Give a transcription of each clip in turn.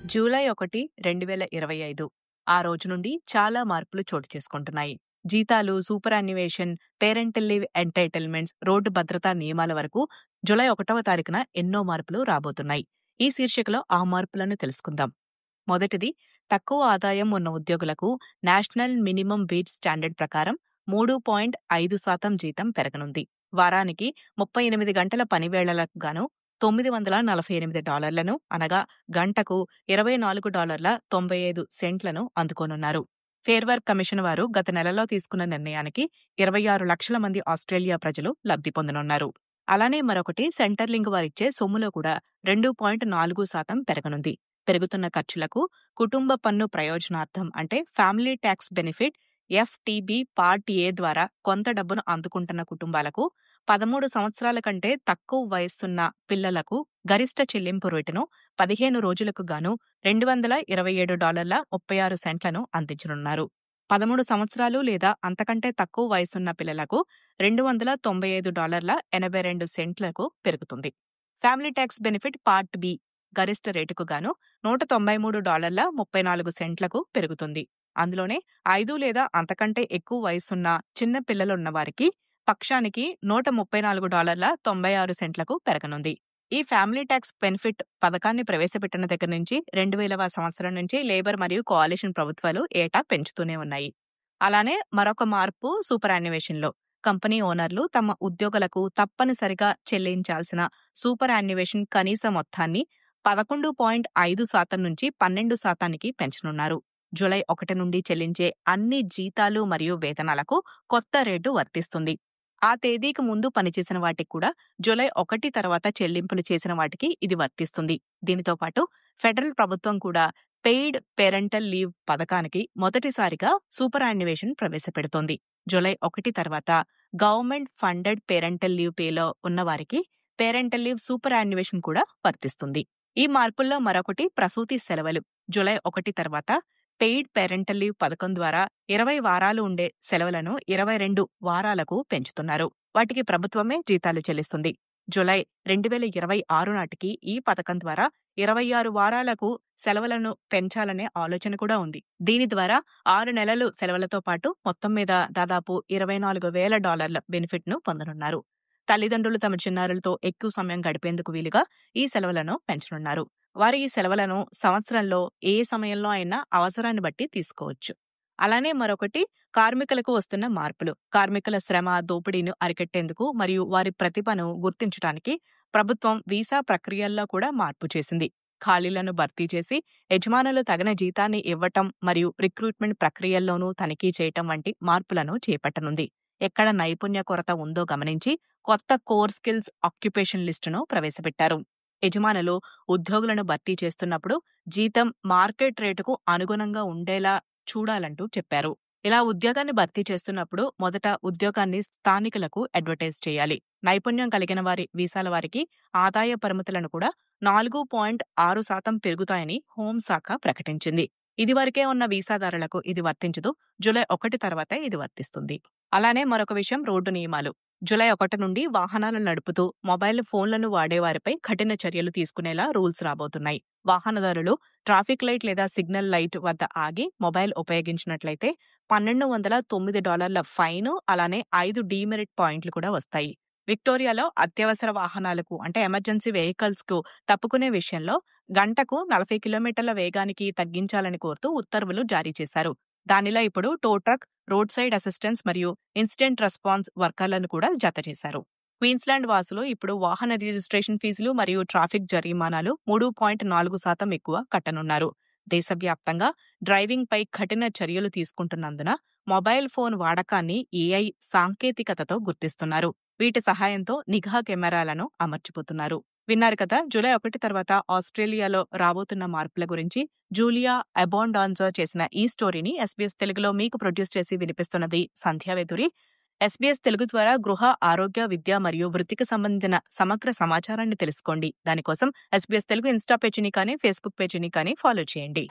July ఒకటి రెండు వేల ఇరవై ఐదు ఆ రోజు నుండి చాలా మార్పులు చోటు చేసుకుంటున్నాయి జీతాలు superannuation parental leave entitlements road భద్రతా నియమాల వరకు జూలై ఒకటవ తారీఖున ఎన్నో మార్పులు రాబోతున్నాయి ఈ శీర్షికలో ఆ మార్పులను తెలుసుకుందాం మొదటిది తక్కువ ఆదాయం ఉన్న ఉద్యోగులకు నేషనల్ మినిమం వేజ్ స్టాండర్డ్ ప్రకారం మూడు పాయింట్ ఐదు శాతం జీతం పెరగనుంది వారానికి ముప్పై ఎనిమిది గంటల పనివేళలకు గాను తొమ్మిది వందల నలభై ఎనిమిది డాలర్లను అనగా గంటకు ఇరవై నాలుగు డాలర్ల తొంభై ఐదు సెంట్లను అందుకోనున్నారు ఫేర్ వర్క్ కమిషన్ వారు గత నెలలో తీసుకున్న నిర్ణయానికి ఇరవై ఆరు లక్షల మంది ఆస్ట్రేలియా ప్రజలు లబ్ధి పొందనున్నారు అలానే మరొకటి సెంటర్లింగ్ వారిచ్చే సొమ్ములో కూడా రెండు పాయింట్ నాలుగు శాతం పెరగనుంది పెరుగుతున్న ఖర్చులకు కుటుంబ పన్ను ప్రయోజనార్థం అంటే family tax benefit FTB part A ద్వారా కొంత డబ్బును అందుకుంటున్న కుటుంబాలకు పదమూడు సంవత్సరాల కంటే తక్కువ వయస్సున్న పిల్లలకు గరిష్ట చెల్లింపు రేటును పదిహేను రోజులకు గాను రెండు వందల ఇరవై ఏడు డాలర్ల ముప్పై ఆరు సెంట్లను అందించనున్నారు పదమూడు సంవత్సరాలు లేదా అంతకంటే తక్కువ వయసున్న పిల్లలకు రెండు వందల తొంభై ఐదు డాలర్ల ఎనభై రెండు సెంట్లకు పెరుగుతుంది family tax benefit part B గరిష్ట రేటుకు గాను నూట తొంభై మూడు డాలర్ల ముప్పై నాలుగు సెంట్లకు పెరుగుతుంది అందులోనే ఐదు లేదా అంతకంటే ఎక్కువ వయసున్న చిన్న పిల్లలున్న వారికి పక్షానికి నూట ముప్పై నాలుగు డాలర్ల తొంభై ఆరు సెంట్లకు పెరగనుంది ఈ ఫ్యామిలీ ట్యాక్స్ బెనిఫిట్ పథకాన్ని ప్రవేశపెట్టిన దగ్గర నుంచి రెండు వేలవ సంవత్సరం నుంచి లేబర్ మరియు కోalition ప్రభుత్వాలు ఏటా పెంచుతూనే ఉన్నాయి అలానే మరొక మార్పు సూపర్ యాన్యువేషన్లో కంపెనీ ఓనర్లు తమ ఉద్యోగులకు తప్పనిసరిగా చెల్లించాల్సిన సూపర్ యాన్యువేషన్ కనీస మొత్తాన్ని పదకొండు పాయింట్ ఐదు శాతం నుంచి పన్నెండు శాతానికి పెంచనున్నారు జూలై ఒకటి నుండి చెల్లించే అన్ని జీతాలు మరియు వేతనాలకు కొత్త రేటు వర్తిస్తుంది ఆ తేదీకి ముందు పనిచేసిన వాటికి కూడా జూలై ఒకటి తర్వాత చెల్లింపులు చేసిన వాటికి ఇది వర్తిస్తుంది దీనితో పాటు ఫెడరల్ ప్రభుత్వం కూడా పెయిడ్ పేరెంటల్ లీవ్ పథకానికి మొదటిసారిగా సూపర్ యాన్యువేషన్ ప్రవేశపెడుతోంది జూలై ఒకటి తర్వాత గవర్నమెంట్ ఫండెడ్ పేరెంటల్ లీవ్ పేలో ఉన్న వారికి పేరెంటల్ లీవ్ సూపర్ యాన్యువేషన్ కూడా వర్తిస్తుంది ఈ మార్పుల్లో మరొకటి ప్రసూతి సెలవులు జూలై ఒకటి తర్వాత పెయిడ్ పేరెంటల్ లీవ్ పథకం ద్వారా ఇరవై వారాలు ఉండే సెలవులను ఇరవై రెండు వారాలకు పెంచుతున్నారు వాటికి ప్రభుత్వమే జీతాలు చెల్లిస్తుంది జులై రెండు వేల ఇరవై ఆరు నాటికి ఈ పథకం ద్వారా ఇరవై ఆరు వారాలకు సెలవులను పెంచాలనే ఆలోచన కూడా ఉంది దీని ద్వారా ఆరు నెలలు సెలవులతో పాటు మొత్తం మీద దాదాపు ఇరవై నాలుగు వేల డాలర్ల బెనిఫిట్ ను పొందనున్నారు తల్లిదండ్రులు తమ చిన్నారులతో ఎక్కువ సమయం గడిపేందుకు వీలుగా ఈ సెలవులను పెంచనున్నారు వారి ఈ సెలవులను సంవత్సరంలో ఏ సమయంలో అయినా అవసరాన్ని బట్టి తీసుకోవచ్చు అలానే మరొకటి కార్మికులకు వస్తున్న మార్పులు కార్మికుల శ్రమ దోపిడీని అరికట్టేందుకు మరియు వారి ప్రతిభను గుర్తించడానికి ప్రభుత్వం వీసా ప్రక్రియల్లో కూడా మార్పు చేసింది ఖాళీలను భర్తీ చేసి యజమానులు తగిన జీతాన్ని ఇవ్వటం మరియు రిక్రూట్మెంట్ ప్రక్రియల్లోనూ తనిఖీ చేయటం వంటి మార్పులను చేపట్టనుంది ఎక్కడ నైపుణ్య కొరత ఉందో గమనించి కొత్త కోర్ స్కిల్స్ ఆక్యుపేషన్ లిస్టును ప్రవేశపెట్టారు యజమానులు ఉద్యోగులను భర్తీ చేస్తున్నప్పుడు జీతం మార్కెట్ రేటుకు అనుగుణంగా ఉండేలా చూడాలంటూ చెప్పారు ఇలా ఉద్యోగాన్ని భర్తీ చేస్తున్నప్పుడు మొదట ఉద్యోగాన్ని స్థానికులకు అడ్వర్టైజ్ చేయాలి నైపుణ్యం కలిగిన వారి వీసాల వారికి ఆదాయ పరిమితులను కూడా నాలుగు పాయింట్ ఆరు శాతం పెరుగుతాయని హోంశాఖ ప్రకటించింది ఇదివరకే ఉన్న వీసాదారులకు ఇది వర్తించదు జూలై ఒకటి తర్వాత ఇది వర్తిస్తుంది అలానే మరొక విషయం రోడ్డు నియమాలు జూలై ఒకటి నుండి వాహనాలను నడుపుతూ మొబైల్ ఫోన్లను వాడేవారిపై కఠిన చర్యలు తీసుకునేలా రూల్స్ రాబోతున్నాయి వాహనదారులు ట్రాఫిక్ లైట్ లేదా సిగ్నల్ లైట్ వద్ద ఆగి మొబైల్ ఉపయోగించినట్లయితే పన్నెండు వందల తొమ్మిది డాలర్ల ఫైన్ అలానే ఐదు డీమెరిట్ పాయింట్లు కూడా వస్తాయి విక్టోరియాలో అత్యవసర వాహనాలకు అంటే ఎమర్జెన్సీ వెహికల్స్ కు తప్పుకునే విషయంలో గంటకు నలభై కిలోమీటర్ల వేగానికి తగ్గించాలని కోరుతూ ఉత్తర్వులు జారీ చేశారు దానిలో ఇప్పుడు tow truck roadside assistance మరియు ఇన్సిడెంట్ రెస్పాన్స్ వర్కర్లను కూడా జత చేశారు క్వీన్స్లాండ్ వాసులు ఇప్పుడు వాహన రిజిస్ట్రేషన్ ఫీజులు మరియు ట్రాఫిక్ జరిమానాలు మూడు పాయింట్ నాలుగు శాతం ఎక్కువ కట్టనున్నారు దేశవ్యాప్తంగా డ్రైవింగ్ పై కఠిన చర్యలు తీసుకుంటున్నందున మొబైల్ ఫోన్ వాడకాన్ని ఏఐ సాంకేతికతతో గుర్తిస్తున్నారు వీటి సహాయంతో నిఘా కెమెరాలను అమర్చిపోతున్నారు విన్నారు కదా జూలై ఒకటి తర్వాత ఆస్ట్రేలియాలో రాబోతున్న మార్పుల గురించి జూలియా అబోండాన్జర్ చేసిన ఈ స్టోరీని ఎస్బీఎస్ తెలుగులో మీకు ప్రొడ్యూస్ చేసి వినిపిస్తున్నది సంధ్యావేదురి ఎస్బీఎస్ తెలుగు ద్వారా గృహ ఆరోగ్య విద్య మరియు వృత్తికి సంబంధించిన సమగ్ర సమాచారాన్ని తెలుసుకోండి దానికోసం ఎస్బీఎస్ తెలుగు ఇన్స్టా పేజీని కానీ ఫేస్బుక్ పేజీని కానీ ఫాలో చేయండి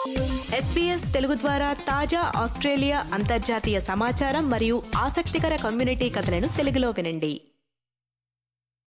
ఎస్పీఎస్ తెలుగు ద్వారా తాజా ఆస్ట్రేలియా అంతర్జాతీయ సమాచారం మరియు ఆసక్తికర కమ్యూనిటీ కథలను తెలుగులో వినండి